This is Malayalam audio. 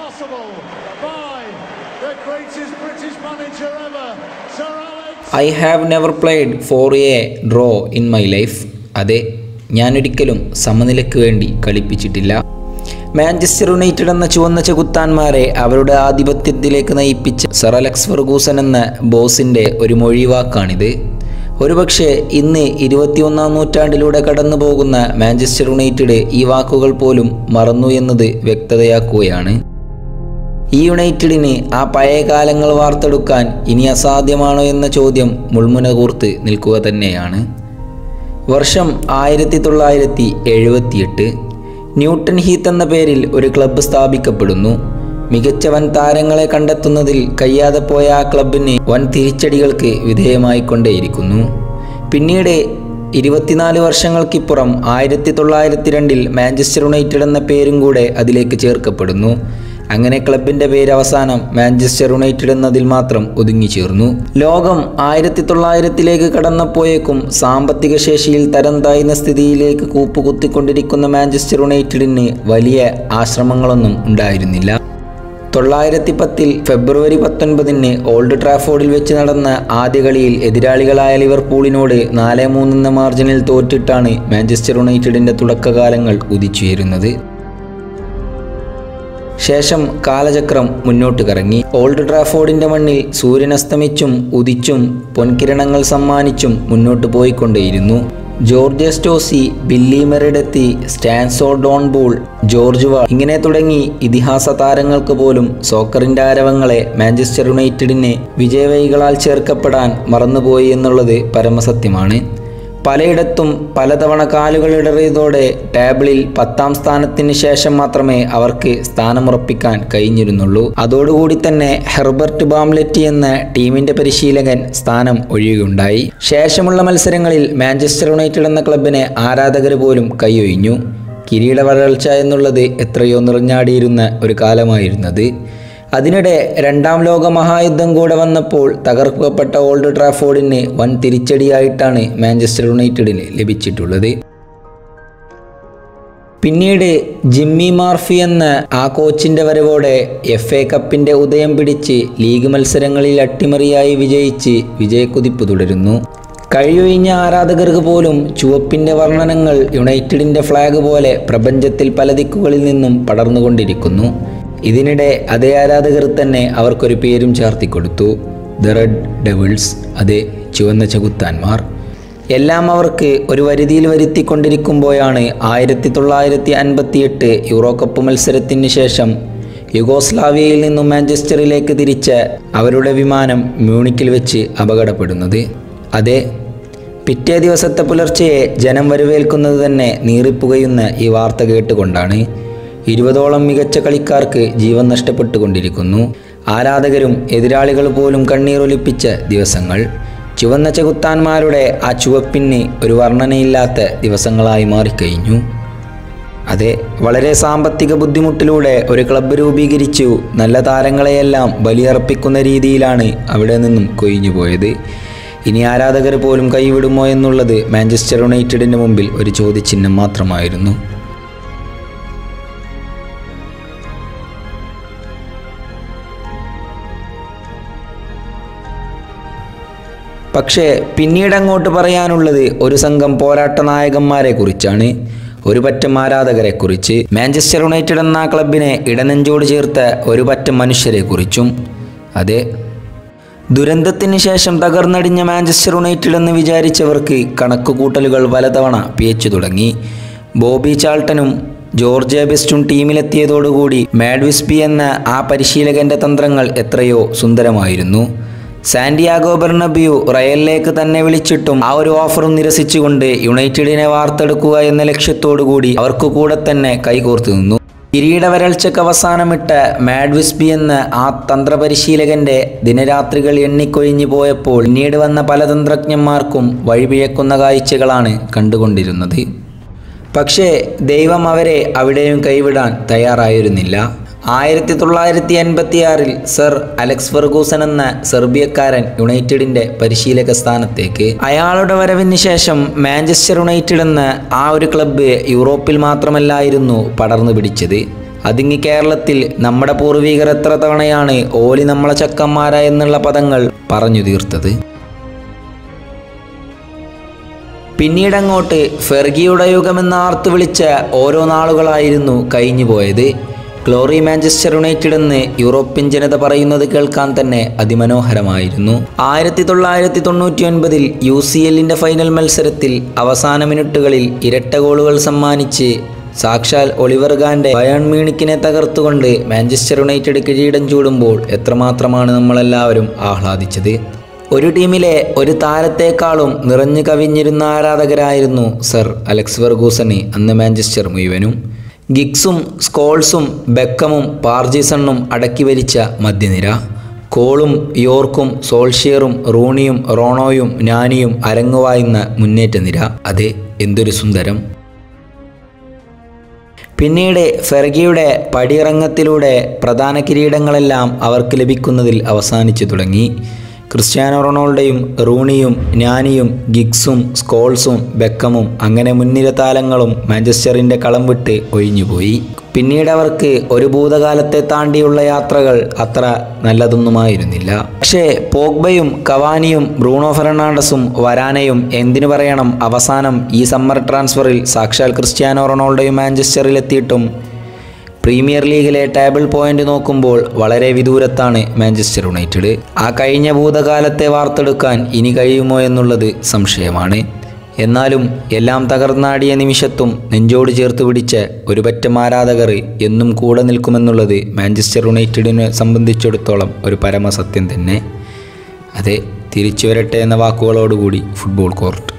possible by the greatest British manager ever, Sir Alex. I have never played for a draw in my life അതെ ഞാനൊരിക്കലും സമനിലയ്ക്ക് വേണ്ടി കളിപ്പിച്ചിട്ടില്ല മാഞ്ചസ്റ്റർ യുണൈറ്റഡ് എന്ന ചുവന്ന ചെകുത്താന്മാരെ അവരുടെ ആധിപത്യത്തിലേക്ക് നയിപ്പിച്ച സർ അലക്സ് ഫെർഗൂസൻ എന്ന ബോസിൻ്റെ ഒരു മൊഴിവാക്കാണിത് ഒരുപക്ഷെ ഇന്ന് ഇരുപത്തിയൊന്നാം നൂറ്റാണ്ടിലൂടെ കടന്നു പോകുന്ന മാഞ്ചസ്റ്റർ യുണൈറ്റഡ് ഈ വാക്കുകൾ പോലും മറന്നു എന്നത് വ്യക്തതയാക്കുകയാണ് ഈ യുണൈറ്റഡിന് ആ പഴയ കാലങ്ങൾ വാർത്തെടുക്കാൻ ഇനി അസാധ്യമാണോ എന്ന ചോദ്യം മുൾമുന കൂർത്ത് നിൽക്കുക തന്നെയാണ് വർഷം ആയിരത്തി തൊള്ളായിരത്തി എഴുപത്തിയെട്ട് ന്യൂട്ടൺ ഹീത്ത് എന്ന പേരിൽ ഒരു ക്ലബ്ബ് സ്ഥാപിക്കപ്പെടുന്നു മികച്ച വൻ താരങ്ങളെ കണ്ടെത്തുന്നതിൽ കഴിയാതെ പോയ ആ ക്ലബിന് വൻ തിരിച്ചടികൾക്ക് വിധേയമായിക്കൊണ്ടേയിരിക്കുന്നു പിന്നീട് ഇരുപത്തിനാല് വർഷങ്ങൾക്കിപ്പുറം ആയിരത്തി തൊള്ളായിരത്തി രണ്ടിൽ മാഞ്ചസ്റ്റർ യുണൈറ്റഡ് എന്ന പേരും കൂടെ അതിലേക്ക് ചേർക്കപ്പെടുന്നു അങ്ങനെ ക്ലബിന്റെ പേര് അവസാനം മാഞ്ചസ്റ്റർ യുണൈറ്റഡ് എന്നതിൽ മാത്രം ഒതുങ്ങിച്ചേർന്നു ലോകം ആയിരത്തി തൊള്ളായിരത്തിലേക്ക് കടന്നപ്പോയേക്കും സാമ്പത്തിക ശേഷിയിൽ തരം താഴ്ന്ന സ്ഥിതിയിലേക്ക് കൂപ്പുകുത്തിക്കൊണ്ടിരിക്കുന്ന മാഞ്ചസ്റ്റർ യുണൈറ്റഡിന് വലിയ ആശ്രമങ്ങളൊന്നും ഉണ്ടായിരുന്നില്ല തൊള്ളായിരത്തി പത്തിൽ ഫെബ്രുവരി പത്തൊൻപതിന് ഓൾഡ് ട്രാഫോർഡിൽ വെച്ച് നടന്ന ആദ്യ കളിയിൽ എതിരാളികളായ ലിവർപൂളിനോട് നാല് മൂന്ന് എന്ന മാർജിനിൽ തോറ്റിട്ടാണ് മാഞ്ചസ്റ്റർ യുണൈറ്റഡിന്റെ തുടക്കകാലങ്ങൾ ഉദിച്ചുയരുന്നത് ശേഷം കാലചക്രം മുന്നോട്ട് കറങ്ങി ഓൾഡ് ട്രാഫോർഡിന്റെ മണ്ണിൽ സൂര്യൻ അസ്തമിച്ചും ഉദിച്ചും പൊൻകിരണങ്ങൾ സമ്മാനിച്ചും മുന്നോട്ട് പോയിക്കൊണ്ടേയിരുന്നു ജോർജ് സ്റ്റോസി ബില്ലി മെറിഡത്തി സ്റ്റാൻസോ ഡോൺ ബൂൾ ജോർജ് വാൾ ഇങ്ങനെ തുടങ്ങി ഇതിഹാസ താരങ്ങൾക്ക് പോലും സോക്കറിന്റെ ആരവങ്ങളെ മാഞ്ചസ്റ്റർ യുണൈറ്റഡിനെ വിജയവൈകളാൽ ചേർക്കപ്പെടാൻ മറന്നുപോയി എന്നുള്ളത് പരമസത്യമാണ് പലയിടത്തും പലതവണ കാലുകൾ ഇടറിയതോടെ ടേബിളിൽ പത്താം സ്ഥാനത്തിന് ശേഷം മാത്രമേ അവർക്ക് സ്ഥാനമുറപ്പിക്കാൻ കഴിഞ്ഞിരുന്നുള്ളൂ അതോടുകൂടി തന്നെ ഹെർബർട്ട് ബാംലെറ്റി എന്ന ടീമിന്റെ പരിശീലകൻ സ്ഥാനം ഒഴിയുകയുണ്ടായി ശേഷമുള്ള മത്സരങ്ങളിൽ മാഞ്ചസ്റ്റർ യുണൈറ്റഡ് എന്ന ക്ലബിനെ ആരാധകർ പോലും കൈയൊഴിഞ്ഞു കിരീട വരൾച്ച എന്നുള്ളത് എത്രയോ നിറഞ്ഞാടിയിരുന്ന ഒരു കാലമായിരുന്നത് അതിനിടെ രണ്ടാം ലോക മഹായുദ്ധം കൂടെ വന്നപ്പോൾ തകർക്കപ്പെട്ട ഓൾഡ് ട്രാഫോർഡിന് വൻ തിരിച്ചടിയായിട്ടാണ് മാഞ്ചസ്റ്റർ യുണൈറ്റഡിന് ലഭിച്ചിട്ടുള്ളത് പിന്നീട് ജിമ്മി മാർഫി എന്ന ആ കോച്ചിന്റെ വരവോടെ എഫ് എ കപ്പിന്റെ ഉദയം പിടിച്ച് ലീഗ് മത്സരങ്ങളിൽ അട്ടിമറിയായി വിജയിച്ച് വിജയക്കുതിപ്പ് തുടരുന്നു കഴിയൊഴിഞ്ഞ ആരാധകർക്ക് പോലും ചുവപ്പിന്റെ വർണ്ണനങ്ങൾ യുണൈറ്റഡിന്റെ ഫ്ലാഗ് പോലെ പ്രപഞ്ചത്തിൽ പല ദിക്കുകളിൽ നിന്നും പടർന്നുകൊണ്ടിരിക്കുന്നു ഇതിനിടെ അതേ ആരാധകർ തന്നെ അവർക്കൊരു പേരും ചാർത്തിക്കൊടുത്തു ദ റെഡ് ഡെവിൾസ് അതെ ചുവന്ന ചകുത്താന്മാർ എല്ലാം അവർക്ക് ഒരു വരുതിയിൽ വരുത്തിക്കൊണ്ടിരിക്കുമ്പോഴാണ് ആയിരത്തി തൊള്ളായിരത്തി അൻപത്തിയെട്ട് യൂറോ കപ്പ് മത്സരത്തിന് ശേഷം യുഗോസ്ലാവിയയിൽ നിന്നും മാഞ്ചസ്റ്ററിലേക്ക് തിരിച്ച അവരുടെ വിമാനം മ്യൂണിക്കിൽ വെച്ച് അപകടപ്പെടുന്നത് അതെ പിറ്റേ ദിവസത്തെ പുലർച്ചയെ ജനം വരവേൽക്കുന്നത് തന്നെ നീറിപ്പുകയുന്ന ഈ വാർത്ത കേട്ടുകൊണ്ടാണ് ഇരുപതോളം മികച്ച കളിക്കാർക്ക് ജീവൻ നഷ്ടപ്പെട്ടുകൊണ്ടിരിക്കുന്നു ആരാധകരും എതിരാളികൾ പോലും കണ്ണീരൊലിപ്പിച്ച ദിവസങ്ങൾ ചുവന്ന ചെകുത്താന്മാരുടെ ആ ചുവപ്പിന് ഒരു വർണ്ണനയില്ലാത്ത ദിവസങ്ങളായി മാറിക്കഴിഞ്ഞു അതെ വളരെ സാമ്പത്തിക ബുദ്ധിമുട്ടിലൂടെ ഒരു ക്ലബ്ബ് രൂപീകരിച്ചു നല്ല താരങ്ങളെയെല്ലാം ബലിയർപ്പിക്കുന്ന രീതിയിലാണ് അവിടെ നിന്നും കൊഴിഞ്ഞു പോയത് ഇനി ആരാധകർ പോലും കൈവിടുമോ എന്നുള്ളത് മാഞ്ചസ്റ്റർ യുണൈറ്റഡിന് മുമ്പിൽ ഒരു ചോദ്യചിഹ്നം മാത്രമായിരുന്നു പക്ഷേ പിന്നീട് അങ്ങോട്ട് പറയാനുള്ളത് ഒരു സംഘം പോരാട്ട നായകന്മാരെ കുറിച്ചാണ് ഒരു പറ്റം ആരാധകരെ കുറിച്ച് മാഞ്ചസ്റ്റർ യുണൈറ്റഡ് എന്ന ക്ലബിനെ ഇടനെഞ്ചോട് ചേർത്ത ഒരു പറ്റം മനുഷ്യരെ കുറിച്ചും അതെ ദുരന്തത്തിന് ശേഷം തകർന്നടിഞ്ഞ മാഞ്ചസ്റ്റർ യുണൈറ്റഡ് എന്ന് വിചാരിച്ചവർക്ക് കണക്കുകൂട്ടലുകൾ പലതവണ പിയച്ചു തുടങ്ങി ബോബി ചാൾട്ടനും ജോർജ് ബെസ്റ്റും ടീമിലെത്തിയതോടുകൂടി മാഡ് വിസ്പി എന്ന ആ പരിശീലകന്റെ തന്ത്രങ്ങൾ എത്രയോ സുന്ദരമായിരുന്നു സാന്റിയാഗോ ബെർണബ്യു റയലിലേക്ക് തന്നെ വിളിച്ചിട്ടും ആ ഒരു ഓഫറും നിരസിച്ചുകൊണ്ട് യുണൈറ്റഡിനെ വാർത്തെടുക്കുക എന്ന ലക്ഷ്യത്തോടു കൂടി അവർക്ക് കൂടെ തന്നെ കൈകോർത്തു നിന്നു കിരീട വരൾച്ചയ്ക്ക് അവസാനമിട്ട മാഡ് വിസ്ബി എന്ന ആ തന്ത്രപരിശീലകന്റെ ദിനരാത്രികൾ എണ്ണിക്കൊഴിഞ്ഞു പോയപ്പോൾ പിന്നീട് വന്ന പല തന്ത്രജ്ഞന്മാർക്കും വഴിപിഴക്കുന്ന കാഴ്ചകളാണ് കണ്ടുകൊണ്ടിരുന്നത് പക്ഷേ ദൈവം അവരെ അവിടെയും കൈവിടാൻ തയ്യാറായിരുന്നില്ല ആയിരത്തി തൊള്ളായിരത്തി എൺപത്തിയാറിൽ സർ അലക്സ് ഫെർഗൂസൻ എന്ന സെർബിയക്കാരൻ യുണൈറ്റഡിന്റെ പരിശീലക സ്ഥാനത്തേക്ക് അയാളുടെ വരവിന് ശേഷം മാഞ്ചസ്റ്റർ യുണൈറ്റഡ് എന്ന ആ ഒരു ക്ലബ്ബ് യൂറോപ്പിൽ മാത്രമല്ലായിരുന്നു പടർന്നു പിടിച്ചത് അതിങ്ങി കേരളത്തിൽ നമ്മുടെ പൂർവികർ എത്ര തവണയാണ് ഓലി നമ്മളെ ചക്കന്മാര എന്നുള്ള പദങ്ങൾ പറഞ്ഞു തീർത്തത് പിന്നീടങ്ങോട്ട് ഫെർഗിയുടെ യുഗമെന്ന് ആർത്തു വിളിച്ച ഓരോ നാളുകളായിരുന്നു കഴിഞ്ഞു പോയത് ഗ്ലോറി മാഞ്ചസ്റ്റർ യുണൈറ്റഡ് എന്ന് യൂറോപ്യൻ ജനത പറയുന്നത് കേൾക്കാൻ തന്നെ അതിമനോഹരമായിരുന്നു ആയിരത്തി തൊള്ളായിരത്തി തൊണ്ണൂറ്റി ഒൻപതിൽ യു സി എല്ലിൻ്റെ ഫൈനൽ മത്സരത്തിൽ അവസാന മിനിറ്റുകളിൽ ഇരട്ട ഗോളുകൾ സമ്മാനിച്ച് സാക്ഷാൽ ഒളിവർ ഖാന്റെ ബയൺ മ്യൂണിക്കിനെ തകർത്തുകൊണ്ട് മാഞ്ചസ്റ്റർ യുണൈറ്റഡ് കിരീടം ചൂടുമ്പോൾ എത്രമാത്രമാണ് നമ്മളെല്ലാവരും ആഹ്ലാദിച്ചത് ഒരു ടീമിലെ ഒരു താരത്തെക്കാളും നിറഞ്ഞു കവിഞ്ഞിരുന്ന ആരാധകരായിരുന്നു സർ അലക്സ് വെർഗൂസന് അന്ന് മാഞ്ചസ്റ്റർ മുഴുവനും ഗിഗ്സും സ്കോൾസും ബെക്കമും പാർജിസണ്ണും അടക്കി വലിച്ച മധ്യനിര കോളും യോർക്കും സോൾഷിയറും റൂണിയും റോണോയും നാനിയും അരങ്ങുവായുന്ന മുന്നേറ്റ നിര അതെ എന്തൊരു സുന്ദരം പിന്നീട് ഫെർഗിയുടെ പടിയിറങ്ങത്തിലൂടെ പ്രധാന കിരീടങ്ങളെല്ലാം അവർക്ക് ലഭിക്കുന്നതിൽ അവസാനിച്ചു തുടങ്ങി ക്രിസ്ത്യാനോ റൊണാൾഡോയും റൂണിയും നാനിയും ഗിഗ്സും സ്കോൾസും ബെക്കമും അങ്ങനെ മുൻനിര താരങ്ങളും മാഞ്ചസ്റ്ററിൻ്റെ കളം വിട്ട് ഒഴിഞ്ഞുപോയി പിന്നീട് അവർക്ക് ഒരു ഭൂതകാലത്തെ താണ്ടിയുള്ള യാത്രകൾ അത്ര നല്ലതൊന്നുമായിരുന്നില്ല പക്ഷേ പോഗ്ബയും കവാനിയും ബ്രൂണോ ഫെർണാണ്ടസും വരാനയും എന്തിനു പറയണം അവസാനം ഈ സമ്മർ ട്രാൻസ്ഫറിൽ സാക്ഷാൽ ക്രിസ്ത്യാനോ റൊണാൾഡോയും മാഞ്ചസ്റ്ററിലെത്തിയിട്ടും പ്രീമിയർ ലീഗിലെ ടേബിൾ പോയിന്റ് നോക്കുമ്പോൾ വളരെ വിദൂരത്താണ് മാഞ്ചസ്റ്റർ യുണൈറ്റഡ് ആ കഴിഞ്ഞ ഭൂതകാലത്തെ വാർത്തെടുക്കാൻ ഇനി കഴിയുമോ എന്നുള്ളത് സംശയമാണ് എന്നാലും എല്ലാം തകർന്നാടിയ നിമിഷത്തും നെഞ്ചോട് ചേർത്ത് പിടിച്ച ഒരു പറ്റം ആരാധകർ എന്നും കൂടെ നിൽക്കുമെന്നുള്ളത് മാഞ്ചസ്റ്റർ യുണൈറ്റഡിനെ സംബന്ധിച്ചിടത്തോളം ഒരു പരമസത്യം തന്നെ അതെ തിരിച്ചു വരട്ടെ എന്ന വാക്കുകളോടുകൂടി ഫുട്ബോൾ കോർട്ട്